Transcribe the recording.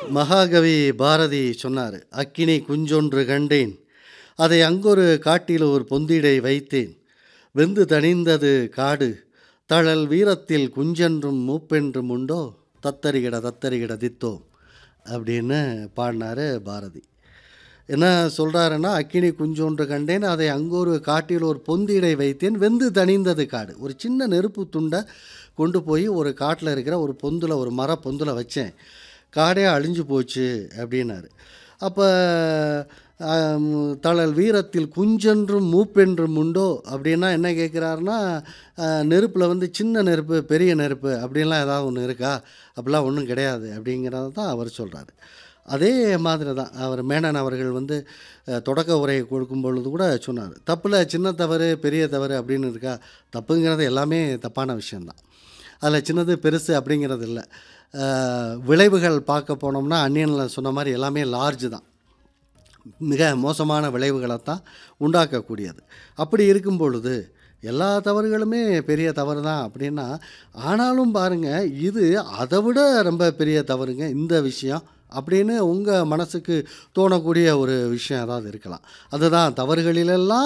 மகாகவி பாரதி சொன்னார் அக்கினி குஞ்சொன்று கண்டேன் அதை அங்கொரு காட்டில் ஒரு பொந்திடை வைத்தேன் வெந்து தணிந்தது காடு தழல் வீரத்தில் குஞ்சென்றும் மூப்பென்றும் உண்டோ தத்தரிகிட தத்தரிகிட தித்தோம் அப்படின்னு பாடினார் பாரதி என்ன சொல்கிறாருன்னா அக்கினி குஞ்சொன்று கண்டேன் அதை அங்கொரு காட்டில் ஒரு பொந்திடை வைத்தேன் வெந்து தணிந்தது காடு ஒரு சின்ன நெருப்பு துண்டை கொண்டு போய் ஒரு காட்டில் இருக்கிற ஒரு பொந்தில் ஒரு மர பொந்தில் வச்சேன் காடே அழிஞ்சு போச்சு அப்படின்னாரு அப்போ தழல் வீரத்தில் குஞ்சென்றும் மூப்பென்றும் உண்டோ அப்படின்னா என்ன கேட்குறாருன்னா நெருப்பில் வந்து சின்ன நெருப்பு பெரிய நெருப்பு அப்படின்லாம் ஏதாவது ஒன்று இருக்கா அப்படிலாம் ஒன்றும் கிடையாது அப்படிங்கிறத தான் அவர் சொல்கிறாரு அதே மாதிரி தான் அவர் மேனன் அவர்கள் வந்து அஹ், தொடக்க உரையை கொடுக்கும் பொழுது கூட சொன்னார் தப்பில் சின்ன தவறு பெரிய தவறு அப்படின்னு இருக்கா தப்புங்கிறது எல்லாமே தப்பான விஷயந்தான் அதில் சின்னது பெருசு அப்படிங்கிறது இல்லை அஹ், விளைவுகள் பார்க்க போனோம்னா அந்நியனில் சொன்ன மாதிரி எல்லாமே லார்ஜ் தான் மிக மோசமான விளைவுகளைத்தான் உண்டாக்கக்கூடியது அப்படி இருக்கும் பொழுது எல்லா தவறுகளுமே பெரிய தவறு தான் அப்படின்னா ஆனாலும் பாருங்கள் இது அதை விட ரொம்ப பெரிய தவறுங்க இந்த விஷயம் அப்படின்னு உங்கள் மனசுக்கு தோணக்கூடிய ஒரு விஷயம் ஏதாவது இருக்கலாம் அதுதான் தவறுகளிலெல்லாம்